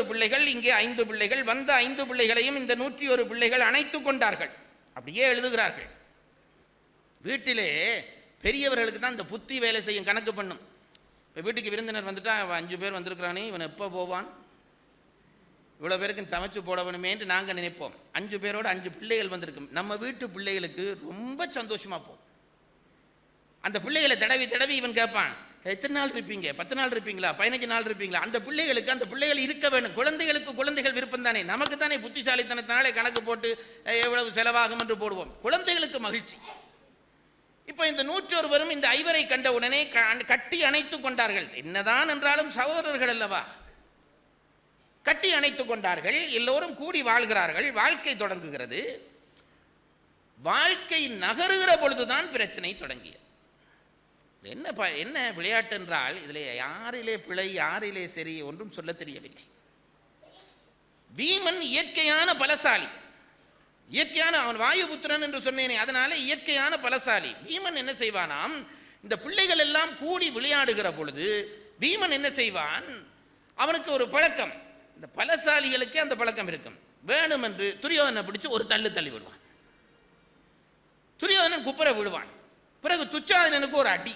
பிள்ளைகள் இங்கே ஐந்து பிள்ளைகள் வந்த ஐந்து பிள்ளைகளையும் இந்த நூற்றி ஒரு பிள்ளைகள் அணைத்து கொண்டார்கள் அப்படியே எழுதுகிறார்கள் வீட்டிலே பெரியவர்களுக்கு தான் இந்த புத்தி வேலை செய்யும் கணக்கு பண்ணும் இப்போ வீட்டுக்கு விருந்தினர் வந்துட்டா அவன் அஞ்சு பேர் வந்திருக்கிறானே இவன் எப்போ போவான் இவ்வளோ பேருக்கு சமைச்சு போட வேணுமேன்ட்டு நாங்கள் நினைப்போம் அஞ்சு பேரோட அஞ்சு பிள்ளைகள் வந்திருக்கும் நம்ம வீட்டு பிள்ளைகளுக்கு ரொம்ப சந்தோஷமாக போகும் அந்த பிள்ளைகளை தடவி தடவி இவன் கேட்பான் எத்தனை நாள் இருப்பீங்க பத்து நாள் இருப்பீங்களா பதினஞ்சு நாள் இருப்பீங்களா அந்த பிள்ளைகளுக்கு அந்த பிள்ளைகள் இருக்க வேணும் குழந்தைகளுக்கு குழந்தைகள் விருப்பம் தானே நமக்கு தானே புத்திசாலித்தனத்தினாலே கணக்கு போட்டு அஹ், எவ்வளவு செலவாகும் என்று போடுவோம் குழந்தைகளுக்கு மகிழ்ச்சி இப்போ இந்த நூற்றொருவரும் இந்த ஐவரை கண்ட உடனே க- கட்டி அணைத்து கொண்டார்கள் என்னதான் என்றாலும் சகோதரர்கள் அல்லவா கட்டி அணைத்து கொண்டார்கள் எல்லோரும் கூடி வாழ்கிறார்கள் வாழ்க்கை தொடங்குகிறது வாழ்க்கை நகருகிற பொழுதுதான் பிரச்சனை தொடங்கியது என்ன ப என்ன விளையாட்டு என்றால் இதில் யாரிலே பிழை யாரிலே சரி ஒன்றும் சொல்ல தெரியவில்லை வீமன் இயற்கையான பலசாலி இயற்கையான அவன் வாயுபுத்திரன் என்று சொன்னேனே அதனால இயற்கையான பலசாலி பீமன் என்ன செய்வானாம் இந்த பிள்ளைகள் எல்லாம் கூடி விளையாடுகிற பொழுது பீமன் என்ன செய்வான் அவனுக்கு ஒரு பழக்கம் இந்த பலசாலிகளுக்கு அந்த பழக்கம் இருக்கும் வேணும் என்று துரியோதனை பிடிச்சு ஒரு தள்ளு தள்ளி விடுவான் துரியோதனன் குப்புற விழுவான் பிறகு துச்சாதனனுக்கு ஒரு அடி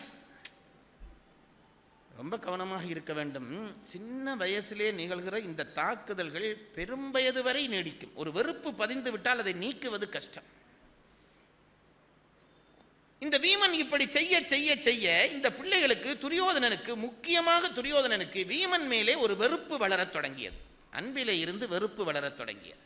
ரொம்ப கவனமாக இருக்க வேண்டும் சின்ன வயசிலே நிகழ்கிற இந்த தாக்குதல்கள் பெரும் வயது வரை நீடிக்கும் ஒரு வெறுப்பு பதிந்து விட்டால் அதை நீக்குவது கஷ்டம் இந்த வீமன் இப்படி செய்ய செய்ய செய்ய இந்த பிள்ளைகளுக்கு துரியோதனனுக்கு முக்கியமாக துரியோதனனுக்கு வீமன் மேலே ஒரு வெறுப்பு வளரத் தொடங்கியது அன்பிலே இருந்து வெறுப்பு வளரத் தொடங்கியது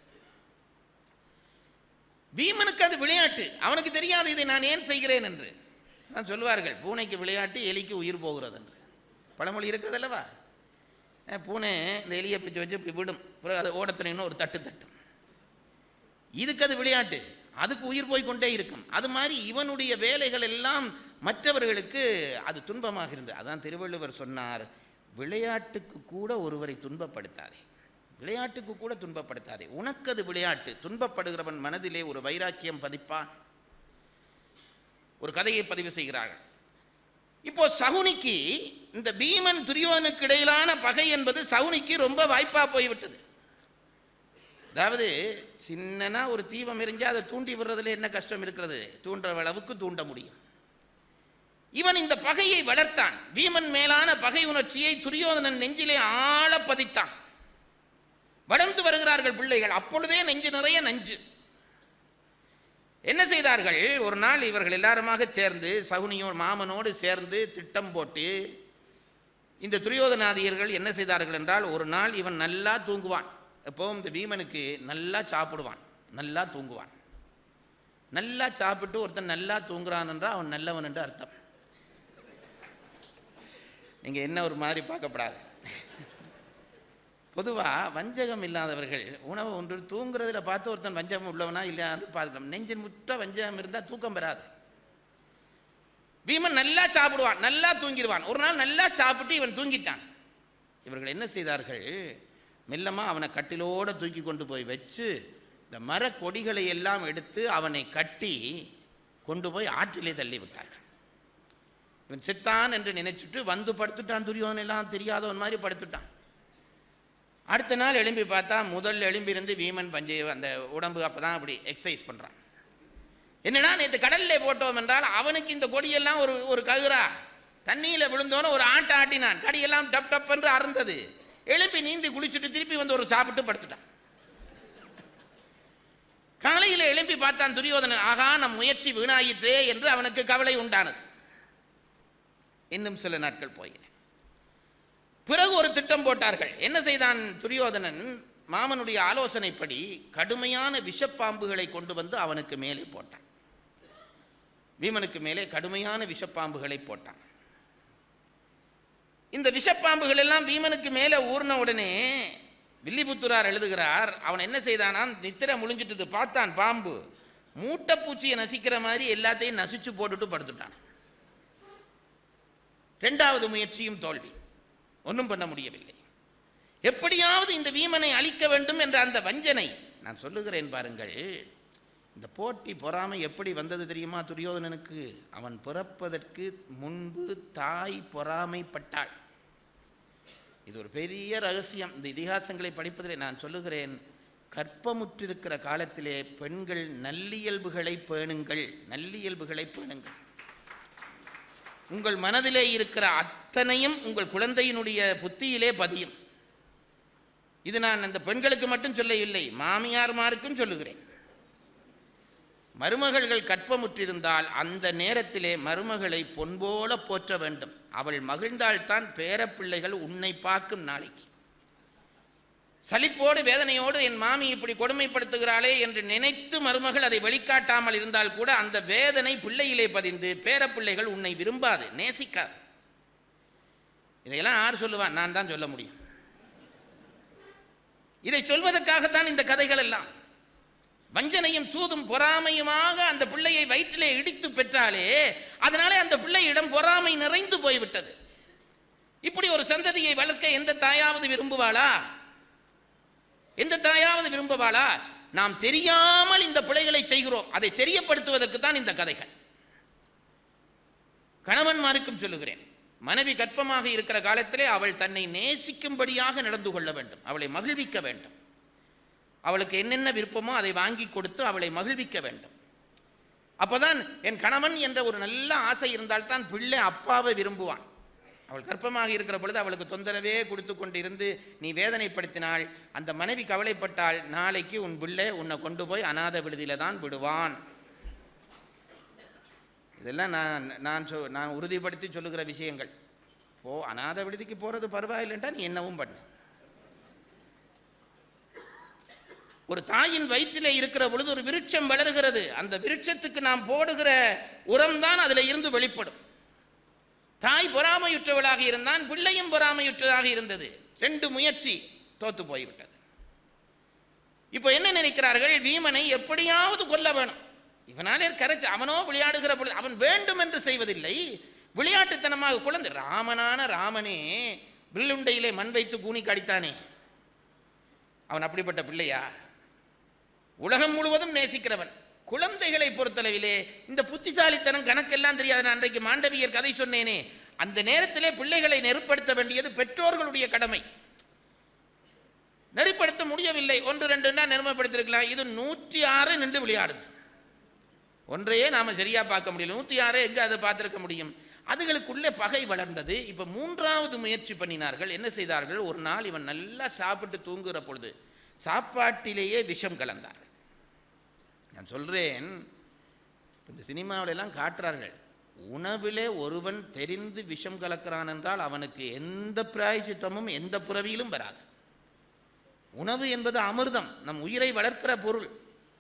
வீமனுக்கு அது விளையாட்டு அவனுக்கு தெரியாது இதை நான் ஏன் செய்கிறேன் என்று தான் சொல்வார்கள் பூனைக்கு விளையாட்டு எலிக்கு உயிர் போகிறது என்று பழமொழி இருக்கிறது அல்லவா அஹ் பூனை இந்த எலியை பிடிச்சி வச்சு இப்படி விடும் பிறகு அதை ஓடத்துணைன்னு ஒரு தட்டு தட்டும் இதுக்கு அது விளையாட்டு அதுக்கு உயிர் போய் கொண்டே இருக்கும் அது மாதிரி இவனுடைய வேலைகள் எல்லாம் மற்றவர்களுக்கு அது துன்பமாக இருந்தது அதான் திருவள்ளுவர் சொன்னார் விளையாட்டுக்கு கூட ஒருவரை துன்பப்படுத்தாதே விளையாட்டுக்கு கூட துன்பப்படுத்தாதே உனக்கு அது விளையாட்டு துன்பப்படுகிறவன் மனதிலே ஒரு வைராக்கியம் பதிப்பான் ஒரு கதையை பதிவு செய்கிறார்கள் இப்போ சகுனிக்கு இந்த பீமன் துரியோதனுக்கு இடையிலான பகை என்பது சகுனிக்கு ரொம்ப வாய்ப்பா போய்விட்டது அதாவது சின்னனா ஒரு தீபம் எரிஞ்சா அதை தூண்டி விடுறதுல என்ன கஷ்டம் இருக்கிறது தூண்டுற அளவுக்கு தூண்ட முடியும் இவன் இந்த பகையை வளர்த்தான் பீமன் மேலான பகை உணர்ச்சியை துரியோதனன் நெஞ்சிலே ஆழ பதித்தான் வளர்ந்து வருகிறார்கள் பிள்ளைகள் அப்பொழுதே நெஞ்சு நிறைய நஞ்சு என்ன செய்தார்கள் ஒரு நாள் இவர்கள் எல்லாருமாக சேர்ந்து சகுனியோ மாமனோடு சேர்ந்து திட்டம் போட்டு இந்த துரியோதனாதியர்கள் என்ன செய்தார்கள் என்றால் ஒரு நாள் இவன் நல்லா தூங்குவான் எப்போவும் இந்த வீமனுக்கு நல்லா சாப்பிடுவான் நல்லா தூங்குவான் நல்லா சாப்பிட்டு ஒருத்தன் நல்லா தூங்குறான் என்றால் அவன் நல்லவன் என்று அர்த்தம் நீங்கள் என்ன ஒரு மாதிரி பார்க்கப்படாது பொதுவாக வஞ்சகம் இல்லாதவர்கள் உணவு ஒன்று தூங்குறதுல பார்த்து ஒருத்தன் வஞ்சகம் உள்ளவனா இல்லையான்னு பார்க்கலாம் நெஞ்சின் முற்ற வஞ்சகம் இருந்தால் தூக்கம் பெறாது பீமன் நல்லா சாப்பிடுவான் நல்லா தூங்கிடுவான் ஒரு நாள் நல்லா சாப்பிட்டு இவன் தூங்கிட்டான் இவர்கள் என்ன செய்தார்கள் மெல்லமாக அவனை கட்டிலோட தூக்கி கொண்டு போய் வச்சு இந்த மரக் கொடிகளை எல்லாம் எடுத்து அவனை கட்டி கொண்டு போய் ஆற்றிலே தள்ளி விட்டார்கள் இவன் செத்தான் என்று நினைச்சிட்டு வந்து படுத்துட்டான் துரியோதனன் எல்லாம் தெரியாதவன் மாதிரி படுத்துட்டான் அடுத்த நாள் எழும்பி பார்த்தா முதல் எழும்பி இருந்து வீமன் பஞ்சை அந்த உடம்பு அப்போ தான் அப்படி எக்ஸசைஸ் பண்ணுறான் என்னடா நேற்று கடல்ல போட்டோம் என்றால் அவனுக்கு இந்த கொடியெல்லாம் ஒரு ஒரு ககுரா தண்ணியில் விழுந்தோன்னு ஒரு ஆட்ட ஆட்டினான் கடியெல்லாம் டப் டப் என்று அறந்தது எழும்பி நீந்தி குளிச்சுட்டு திருப்பி வந்து ஒரு சாப்பிட்டு படுத்துட்டான் காலையில் எழும்பி பார்த்தான் துரியோதனன் ஆகா நம் முயற்சி வீணாயிற்றே என்று அவனுக்கு கவலை உண்டானது இன்னும் சில நாட்கள் போயின பிறகு ஒரு திட்டம் போட்டார்கள் என்ன செய்தான் துரியோதனன் மாமனுடைய ஆலோசனைப்படி கடுமையான விஷப்பாம்புகளை கொண்டு வந்து அவனுக்கு மேலே போட்டான் வீமனுக்கு மேலே கடுமையான விஷப்பாம்புகளை போட்டான் இந்த விஷப்பாம்புகள் எல்லாம் பீமனுக்கு மேலே ஊர்ன உடனே வில்லிபுத்துரார் எழுதுகிறார் அவன் என்ன செய்தானாம் நித்திரை முழிஞ்சிட்டது பார்த்தான் பாம்பு மூட்டைப்பூச்சியை நசிக்கிற மாதிரி எல்லாத்தையும் நசிச்சு போட்டுட்டு படுத்துட்டான் ரெண்டாவது முயற்சியும் தோல்வி ஒன்றும் பண்ண முடியவில்லை எப்படியாவது இந்த வீமனை அழிக்க வேண்டும் என்ற அந்த வஞ்சனை நான் சொல்லுகிறேன் பாருங்கள் இந்த போட்டி பொறாமை எப்படி வந்தது தெரியுமா துரியோதனனுக்கு அவன் பிறப்பதற்கு முன்பு தாய் பொறாமைப்பட்டாள் இது ஒரு பெரிய ரகசியம் இந்த இதிகாசங்களை படிப்பதிலே நான் சொல்லுகிறேன் கற்பமுற்றிருக்கிற காலத்திலே பெண்கள் நல்லியல்புகளை பேணுங்கள் நல்லியல்புகளை பேணுங்கள் உங்கள் மனதிலே இருக்கிற அத்தனையும் உங்கள் குழந்தையினுடைய புத்தியிலே பதியும் இது நான் அந்த பெண்களுக்கு மட்டும் சொல்லவில்லை மாமியார்மாருக்கும் சொல்லுகிறேன் மருமகள்கள் கற்பமுற்றிருந்தால் அந்த நேரத்திலே மருமகளை பொன்போல போற்ற வேண்டும் அவள் மகிழ்ந்தால்தான் பேரப்பிள்ளைகள் உன்னை பார்க்கும் நாளைக்கு சலிப்போடு வேதனையோடு என் மாமி இப்படி கொடுமைப்படுத்துகிறாளே என்று நினைத்து மருமகள் அதை வெளிக்காட்டாமல் இருந்தால் கூட அந்த வேதனை பிள்ளையிலே பதிந்து பேரப்பிள்ளைகள் உன்னை விரும்பாது நேசிக்காது இதையெல்லாம் யார் சொல்லுவான் நான் தான் சொல்ல முடியும் இதை சொல்வதற்காகத்தான் இந்த கதைகள் எல்லாம் வஞ்சனையும் சூதும் பொறாமையுமாக அந்த பிள்ளையை வயிற்றிலே இடித்து பெற்றாலே அதனாலே அந்த பிள்ளையிடம் பொறாமை நிறைந்து போய்விட்டது இப்படி ஒரு சந்ததியை வளர்க்க எந்த தாயாவது விரும்புவாளா எந்த தாயாவது விரும்புவாளா நாம் தெரியாமல் இந்த பிழைகளை செய்கிறோம் அதை தெரியப்படுத்துவதற்கு தான் இந்த கதைகள் கணவன்மாருக்கும் சொல்லுகிறேன் மனைவி கற்பமாக இருக்கிற காலத்திலே அவள் தன்னை நேசிக்கும்படியாக நடந்து கொள்ள வேண்டும் அவளை மகிழ்விக்க வேண்டும் அவளுக்கு என்னென்ன விருப்பமோ அதை வாங்கி கொடுத்து அவளை மகிழ்விக்க வேண்டும் அப்போதான் என் கணவன் என்ற ஒரு நல்ல ஆசை இருந்தால்தான் பிள்ளை அப்பாவை விரும்புவான் அவள் கற்பமாக இருக்கிற பொழுது அவளுக்கு தொந்தரவே கொடுத்து கொண்டிருந்து நீ வேதனைப்படுத்தினாள் அந்த மனைவி கவலைப்பட்டால் நாளைக்கு உன் பிள்ளை உன்னை கொண்டு போய் அநாத விடுதியில தான் விடுவான் இதெல்லாம் நான் நான் சொ நான் உறுதிப்படுத்தி சொல்லுகிற விஷயங்கள் போ அநாத விடுதிக்கு போகிறது பரவாயில்லைன்ட்டா நீ என்னவும் பண்ணு ஒரு தாயின் வயிற்றிலே இருக்கிற பொழுது ஒரு விருட்சம் வளர்கிறது அந்த விருட்சத்துக்கு நாம் போடுகிற உரம்தான் அதில் இருந்து வெளிப்படும் தாய் பொறாமையுற்றவளாக இருந்தான் பிள்ளையும் பொறாமையுற்றதாக இருந்தது ரெண்டு முயற்சி தோத்து போய்விட்டது இப்போ என்ன நினைக்கிறார்கள் வீமனை எப்படியாவது கொல்ல வேணும் இவனாலே கரைச்சு அவனோ விளையாடுகிற பொழுது அவன் வேண்டும் என்று செய்வதில்லை விளையாட்டுத்தனமாக குழந்தை ராமனான ராமனே வில்லுண்டையிலே மண் வைத்து கூனி கடித்தானே அவன் அப்படிப்பட்ட பிள்ளையா உலகம் முழுவதும் நேசிக்கிறவன் குழந்தைகளை பொறுத்தளவிலே இந்த புத்திசாலித்தனம் கணக்கெல்லாம் தெரியாது நான் அன்றைக்கு மாண்டவியர் கதை சொன்னேனே அந்த நேரத்திலே பிள்ளைகளை நெருப்படுத்த வேண்டியது பெற்றோர்களுடைய கடமை நெருப்படுத்த முடியவில்லை ஒன்று ரெண்டுன்னா நெருமப்படுத்திருக்கலாம் இது நூற்றி ஆறு நின்று விளையாடுது ஒன்றையே நாம சரியா பார்க்க முடியல நூற்றி ஆறு எங்க அதை பார்த்திருக்க முடியும் அதுகளுக்குள்ளே பகை வளர்ந்தது இப்போ மூன்றாவது முயற்சி பண்ணினார்கள் என்ன செய்தார்கள் ஒரு நாள் இவன் நல்லா சாப்பிட்டு தூங்குகிற பொழுது சாப்பாட்டிலேயே விஷம் கலந்தார் நான் சொல்றேன் இந்த சினிமாவில எல்லாம் காட்டுறார்கள் உணவிலே ஒருவன் தெரிந்து விஷம் கலக்கிறான் என்றால் அவனுக்கு எந்த பிராயச்சித்தமும் எந்த புறவியிலும் வராது உணவு என்பது அமிர்தம் நம் உயிரை வளர்க்கிற பொருள்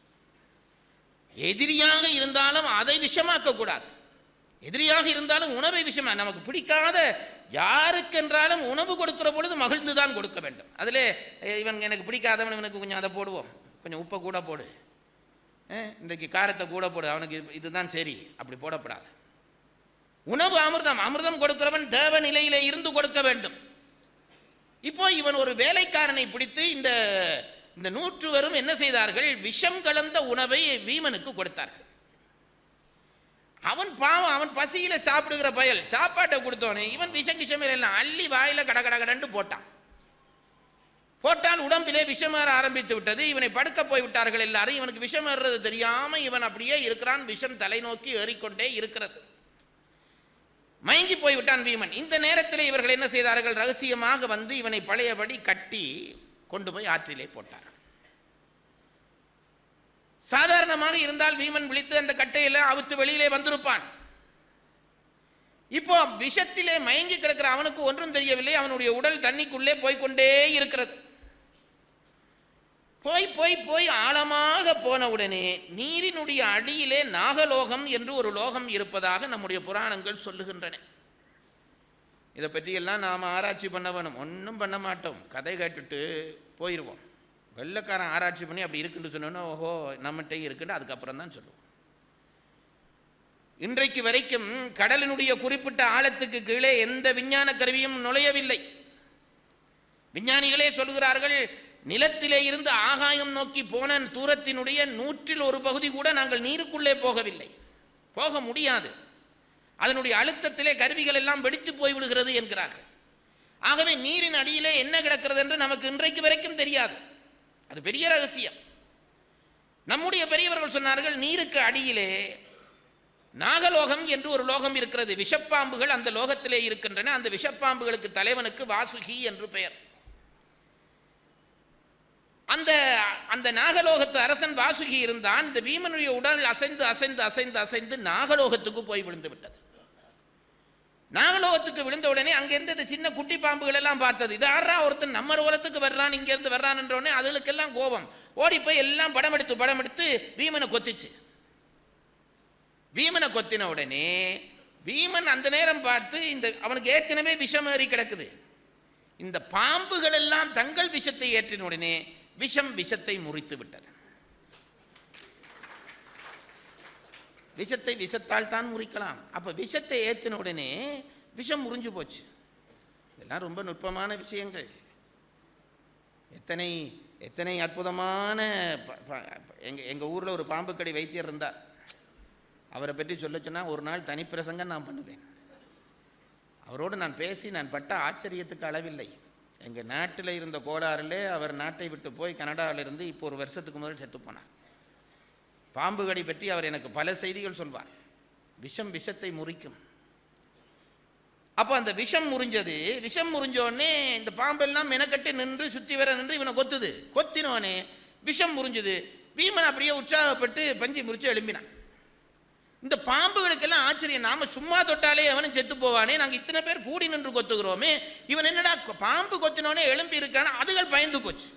எதிரியாக இருந்தாலும் அதை விஷமாக்க கூடாது எதிரியாக இருந்தாலும் உணவை விஷமா நமக்கு பிடிக்காத யாருக்கென்றாலும் உணவு கொடுக்கிற பொழுது மகிழ்ந்து தான் கொடுக்க வேண்டும் அதில் இவன் எனக்கு பிடிக்காதவன் இவனுக்கு கொஞ்சம் அதை போடுவோம் கொஞ்சம் உப்பை கூட போடு அஹ், இன்றைக்கு காரத்தை கூட போடு அவனுக்கு இது- இதுதான் சரி அப்படி போடப்படாது உணவு அமிர்தம் அமிர்தம் கொடுக்கிறவன் தேவ நிலையிலே இருந்து கொடுக்க வேண்டும் இப்போ இவன் ஒரு வேலைக்காரனை பிடித்து இந்த இந்த நூற்றுவரும் என்ன செய்தார்கள் விஷம் கலந்த உணவை வீமனுக்கு கொடுத்தார்கள் அவன் பாவம் அவன் பசியில சாப்பிடுகிற பயல் சாப்பாட்டை கொடுத்தோனே இவன் விஷம் கிஷம் எல்லாம் அள்ளி வாயில கட கட கடன்னு போட்டான் போட்டால் உடம்பிலே விஷம் ஏற ஆரம்பித்து விட்டது இவனை படுக்க போய் விட்டார்கள் எல்லாரும் இவனுக்கு விஷம் ஏறுறது தெரியாம இவன் அப்படியே இருக்கிறான் விஷம் தலை நோக்கி ஏறிக்கொண்டே இருக்கிறது மயங்கி போய்விட்டான் வீமன் இந்த நேரத்தில் இவர்கள் என்ன செய்தார்கள் ரகசியமாக வந்து இவனை பழையபடி கட்டி கொண்டு போய் ஆற்றிலே போட்டார் சாதாரணமாக இருந்தால் வீமன் விழித்து அந்த கட்டையில அவுத்து வெளியிலே வந்திருப்பான் இப்போ விஷத்திலே மயங்கி கிடக்கிற அவனுக்கு ஒன்றும் தெரியவில்லை அவனுடைய உடல் தண்ணிக்குள்ளே போய்க்கொண்டே இருக்கிறது போய் போய் போய் ஆழமாக போன உடனே நீரினுடைய அடியிலே நாகலோகம் என்று ஒரு லோகம் இருப்பதாக நம்முடைய புராணங்கள் சொல்லுகின்றன இதை பற்றியெல்லாம் நாம் ஆராய்ச்சி பண்ண வேணும் ஒன்றும் பண்ண மாட்டோம் கதை கேட்டுட்டு போயிடுவோம் வெள்ளைக்காரன் ஆராய்ச்சி பண்ணி அப்படி இருக்குன்னு சொன்னோன்னா ஓஹோ நம்மகிட்ட இருக்குன்னு அதுக்கப்புறம் தான் சொல்லுவோம் இன்றைக்கு வரைக்கும் கடலினுடைய குறிப்பிட்ட ஆழத்துக்கு கீழே எந்த விஞ்ஞான கருவியும் நுழையவில்லை விஞ்ஞானிகளே சொல்கிறார்கள் நிலத்திலே இருந்து ஆகாயம் நோக்கி போன தூரத்தினுடைய நூற்றில் ஒரு பகுதி கூட நாங்கள் நீருக்குள்ளே போகவில்லை போக முடியாது அதனுடைய அழுத்தத்திலே கருவிகள் எல்லாம் வெடித்து போய்விடுகிறது என்கிறார்கள் ஆகவே நீரின் அடியிலே என்ன கிடக்கிறது என்று நமக்கு இன்றைக்கு வரைக்கும் தெரியாது அது பெரிய ரகசியம் நம்முடைய பெரியவர்கள் சொன்னார்கள் நீருக்கு அடியிலே நாகலோகம் என்று ஒரு லோகம் இருக்கிறது விஷப்பாம்புகள் அந்த லோகத்திலே இருக்கின்றன அந்த விஷப்பாம்புகளுக்கு தலைவனுக்கு வாசுகி என்று பெயர் அந்த அந்த நாகலோகத்து அரசன் வாசுகி இருந்தான் இந்த பீமனுடைய உடல் அசைந்து அசைந்து அசைந்து அசைந்து நாகலோகத்துக்கு போய் விழுந்து விட்டது நாகலோகத்துக்கு விழுந்த உடனே அங்கிருந்து இந்த சின்ன குட்டி பாம்புகள் எல்லாம் பார்த்தது இது ஆறா ஒருத்தன் நம்ம உலகத்துக்கு வர்றான் இங்கிருந்து வர்றான் என்ற உடனே அதுகளுக்கெல்லாம் கோபம் ஓடி போய் எல்லாம் படம் எடுத்து படம் எடுத்து பீமனை கொத்திச்சு பீமனை கொத்தின உடனே பீமன் அந்த நேரம் பார்த்து இந்த அவனுக்கு ஏற்கனவே விஷம் ஏறி கிடக்குது இந்த பாம்புகள் எல்லாம் தங்கள் விஷத்தை ஏற்றின உடனே விஷம் விஷத்தை முறித்து விட்டது விஷத்தை விஷத்தால் தான் முறிக்கலாம் அப்ப விஷத்தை ஏற்றின உடனே விஷம் முறிஞ்சு போச்சு இதெல்லாம் ரொம்ப நுட்பமான விஷயங்கள் எத்தனை எத்தனை அற்புதமான ப- ப- எங்க எங்க ஊர்ல ஒரு பாம்பு கடி வைத்தியர் இருந்தார் அவரை பற்றி சொல்ல சொன்னால் ஒரு நாள் தனிப்பிரசங்கம் நான் பண்ணுவேன் அவரோடு நான் பேசி நான் பட்ட ஆச்சரியத்துக்கு அளவில்லை எங்கள் நாட்டில் இருந்த கோளாறிலே அவர் நாட்டை விட்டு போய் கனடாவில் இருந்து இப்போ ஒரு வருஷத்துக்கு முதல் செத்து போனார் பாம்பு கடி பற்றி அவர் எனக்கு பல செய்திகள் சொல்வார் விஷம் விஷத்தை முறிக்கும் அப்போ அந்த விஷம் முறிஞ்சது விஷம் முறிஞ்ச உடனே இந்த பாம்பெல்லாம் மெனக்கட்டு நின்று சுற்றி வர நின்று இவனை கொத்துது கொத்தினோடனே விஷம் முறிஞ்சது பீமன் அப்படியே உற்சாகப்பட்டு பஞ்சு முறிச்சு எழும்பினான் இந்த பாம்புகளுக்கெல்லாம் ஆச்சரியம் நாம சும்மா தொட்டாலே அவனும் செத்து போவானே நாங்க இத்தனை பேர் கூடி நின்று கொத்துகிறோமே இவன் என்னடா கொ- பாம்பு கொத்தினோனே எழும்பி இருக்கான அதுகள் பயந்து போச்சு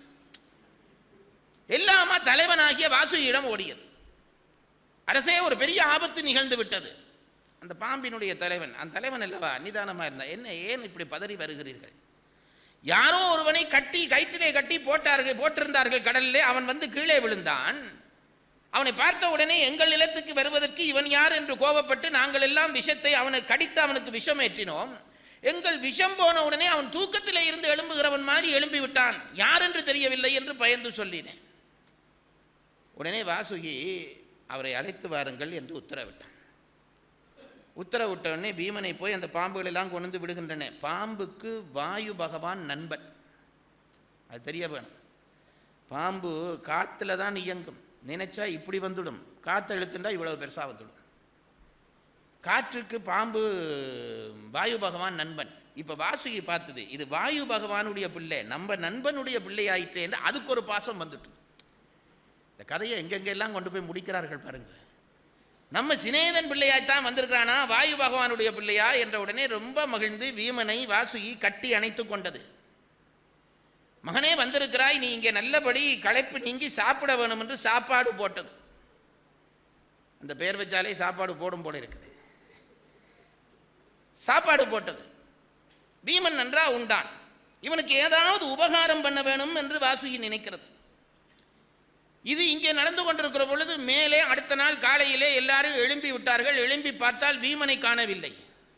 எல்லாமா தலைவனாகிய வாசுகியிடம் ஓடியது அரசே ஒரு பெரிய ஆபத்து நிகழ்ந்து விட்டது அந்த பாம்பினுடைய தலைவன் அந்த தலைவன் அல்லவா நிதானமா இருந்தா என்ன ஏன் இப்படி பதறி வருகிறீர்கள் யாரோ ஒருவனை கட்டி கயிற்றிலே கட்டி போட்டார்கள் போட்டிருந்தார்கள் கடலிலே அவன் வந்து கீழே விழுந்தான் அவனை பார்த்த உடனே எங்கள் நிலத்துக்கு வருவதற்கு இவன் யார் என்று கோபப்பட்டு நாங்கள் எல்லாம் விஷத்தை அவனை கடித்து அவனுக்கு விஷம் ஏற்றினோம் எங்கள் விஷம் போன உடனே அவன் தூக்கத்திலே இருந்து எழும்புகிறவன் மாதிரி எழும்பி விட்டான் யார் என்று தெரியவில்லை என்று பயந்து சொல்லினேன் உடனே வாசுகி அவரை அழைத்து வாருங்கள் என்று உத்தரவிட்டான் உத்தரவிட்ட உடனே பீமனை போய் அந்த பாம்புகள் எல்லாம் கொண்டு வந்து விடுகின்றன பாம்புக்கு வாயு பகவான் நண்பன் அது தெரிய வேணும் பாம்பு காத்துல தான் இயங்கும் நினைச்சா இப்படி வந்துடும் காற்றை இழுத்துண்டா இவ்வளவு பெருசா வந்துடும் காற்றுக்கு பாம்பு வாயு பகவான் நண்பன் இப்ப வாசுகி பார்த்தது இது வாயு பகவானுடைய பிள்ளை நம்ம நண்பனுடைய பிள்ளை ஆயிட்டே என்று அதுக்கு ஒரு பாசம் வந்துட்டு இந்த கதையை எங்கெங்கெல்லாம் கொண்டு போய் முடிக்கிறார்கள் பாருங்க நம்ம சிநேதன் பிள்ளையாய்த்தான் வந்திருக்கிறானா வாயு பகவானுடைய பிள்ளையா என்ற உடனே ரொம்ப மகிழ்ந்து வீமனை வாசுகி கட்டி அணைத்து கொண்டது மகனே வந்திருக்கிறாய் நீ இங்கே நல்லபடி களைப்பு நீங்கி சாப்பிட வேணும் என்று சாப்பாடு போட்டது அந்த பெயர் வச்சாலே சாப்பாடு போடும் போல இருக்குது சாப்பாடு போட்டது பீமன் நன்றா உண்டான் இவனுக்கு ஏதாவது உபகாரம் பண்ண வேணும் என்று வாசுகி நினைக்கிறது இது இங்கே நடந்து கொண்டிருக்கிற பொழுது மேலே அடுத்த நாள் காலையிலே எல்லாரும் எழும்பி விட்டார்கள் எழும்பி பார்த்தால் வீமனை காணவில்லை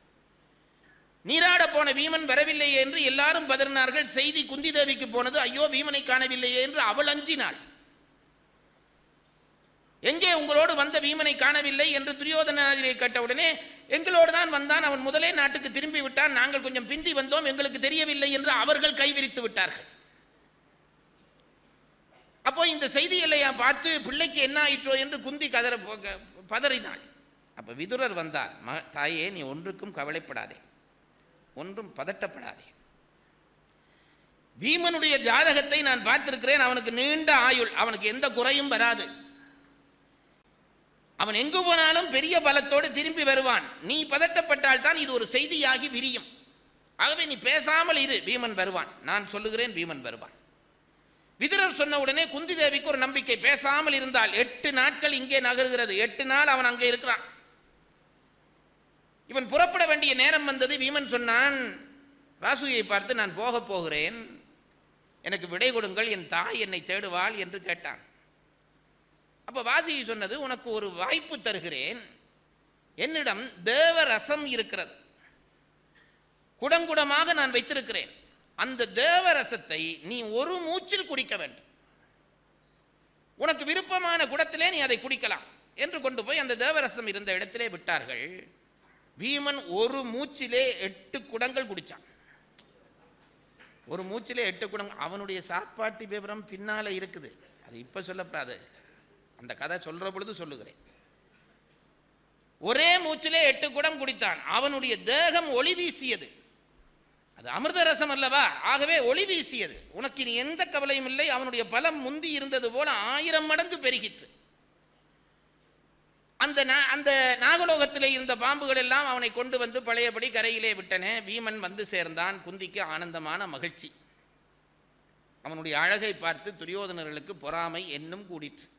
நீராட போன வீமன் வரவில்லையே என்று எல்லாரும் பதறினார்கள் செய்தி குந்தி தேவிக்கு போனது ஐயோ வீமனை காணவில்லையே என்று அவள் அஞ்சினாள் எங்கே உங்களோடு வந்த வீமனை காணவில்லை என்று துரியோதனாதிரை கேட்டவுடனே எங்களோடு தான் வந்தான் அவன் முதலே நாட்டுக்கு திரும்பி விட்டான் நாங்கள் கொஞ்சம் பிந்தி வந்தோம் எங்களுக்கு தெரியவில்லை என்று அவர்கள் கைவிரித்து விட்டார்கள் அப்போ இந்த செய்திகளை பார்த்து பிள்ளைக்கு என்ன ஆயிற்றோ என்று குந்தி கதற போக- பதறினாள் அப்ப விதுரர் வந்தார் ம தாயே நீ ஒன்றுக்கும் கவலைப்படாதே ஒன்றும் பதட்டப்படாதே பீமனுடைய ஜாதகத்தை நான் பார்த்திருக்கிறேன் அவனுக்கு நீண்ட ஆயுள் அவனுக்கு எந்த குறையும் வராது அவன் எங்கு போனாலும் பெரிய பலத்தோடு திரும்பி வருவான் நீ பதட்டப்பட்டால் தான் இது ஒரு செய்தியாகி விரியும் ஆகவே நீ பேசாமல் இரு பீமன் வருவான் நான் சொல்லுகிறேன் பீமன் வருவான் விதுரர் சொன்ன உடனே குந்தி தேவிக்கு ஒரு நம்பிக்கை பேசாமல் இருந்தால் எட்டு நாட்கள் இங்கே நகருகிறது எட்டு நாள் அவன் அங்கே இருக்கிறான் இவன் புறப்பட வேண்டிய நேரம் வந்தது வீமன் சொன்னான் வாசுகியை பார்த்து நான் போகப் போகிறேன் எனக்கு விடை கொடுங்கள் என் தாய் என்னை தேடுவாள் என்று கேட்டான் அப்ப வாசுகி சொன்னது உனக்கு ஒரு வாய்ப்பு தருகிறேன் என்னிடம் தேவ ரசம் இருக்கிறது குடங்குடமாக நான் வைத்திருக்கிறேன் அந்த தேவ ரசத்தை நீ ஒரு மூச்சில் குடிக்க வேண்டும் உனக்கு விருப்பமான குடத்திலே நீ அதை குடிக்கலாம் என்று கொண்டு போய் அந்த தேவரசம் இருந்த இடத்திலே விட்டார்கள் வீமன் ஒரு மூச்சிலே எட்டு குடங்கள் குடிச்சான் ஒரு மூச்சிலே எட்டு குடம் அவனுடைய சாப்பாட்டு விவரம் பின்னால இருக்குது அது இப்போ சொல்லப்படாது அந்த கதை சொல்ற பொழுது சொல்லுகிறேன் ஒரே மூச்சிலே எட்டு குடம் குடித்தான் அவனுடைய தேகம் ஒளி வீசியது அது அமிர்த ரசம் அல்லவா ஆகவே ஒளி வீசியது உனக்கு இனி எந்த கவலையும் இல்லை அவனுடைய பலம் முந்தி இருந்தது போல ஆயிரம் மடங்கு பெருகிற்று அந்த நா- அந்த நாகலோகத்திலே இருந்த பாம்புகள் எல்லாம் அவனை கொண்டு வந்து பழையபடி கரையிலே விட்டன வீமன் வந்து சேர்ந்தான் குந்திக்கு ஆனந்தமான மகிழ்ச்சி அவனுடைய அழகை பார்த்து துரியோதனர்களுக்கு பொறாமை என்னும் கூடிற்று